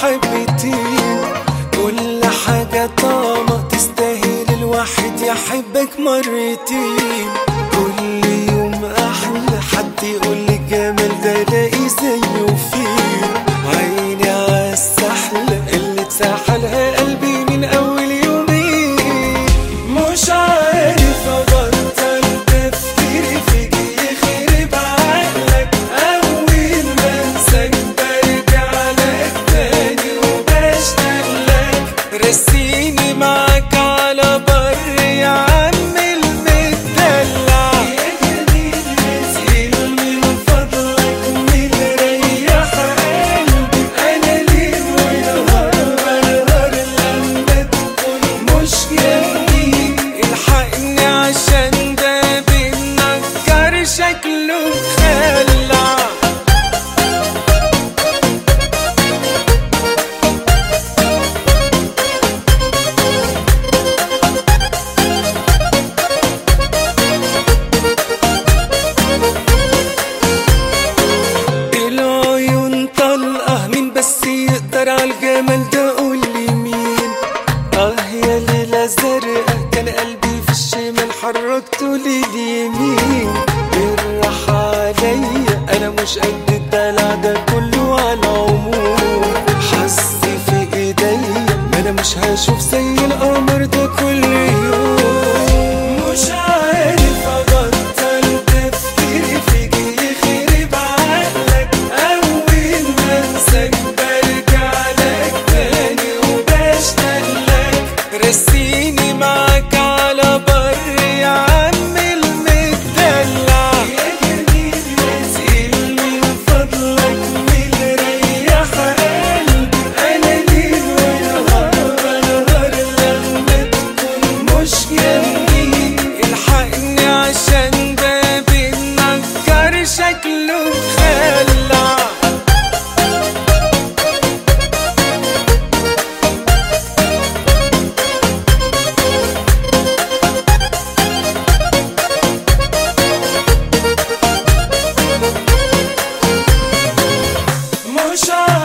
حبتين كل حاجة طالما تستاهل الواحد يحبك مرتين كل يوم أحلى حد يقول لي الجمال ده لاقي زيه فين عيني عالسحلة اللي اتسحلها قلبي من أول يومين مش عارف أبطل تفكيري فيك يخرب عقلك أول ما أنساك برجع لك تاني وبشتاق لك رسيني معاك على بر يا عم المدلع يا جميل نسيل من فضلك من ريح قلبي أنا ليل ونهار بنهار لما تكون مش جنبي الحقني عشان ده بالنكر شكله مخلع العيون طلقة مين بس يقدر على الجمال ده قول لي مين اه يا ليلة زرقاء كان قلبي في الشمال حركته لليمين بالراحة عليا انا مش قد الدلع ده كله على العموم حظي في ايديا ما انا مش هشوف زي القمر ده كل يوم مش عارف ابطل تفكيري فيك يخرب عقلك اول ما انساك برجع لك تاني وبشتاق لك رسيني معاك على بر يا عم المدلع يا جميل نسيل من فضلك من ريح قلبي انا ليل ونهار بنهار لما تكون مش جنبي الحقني عشان ده بالنكر شكله مخلع مش عارف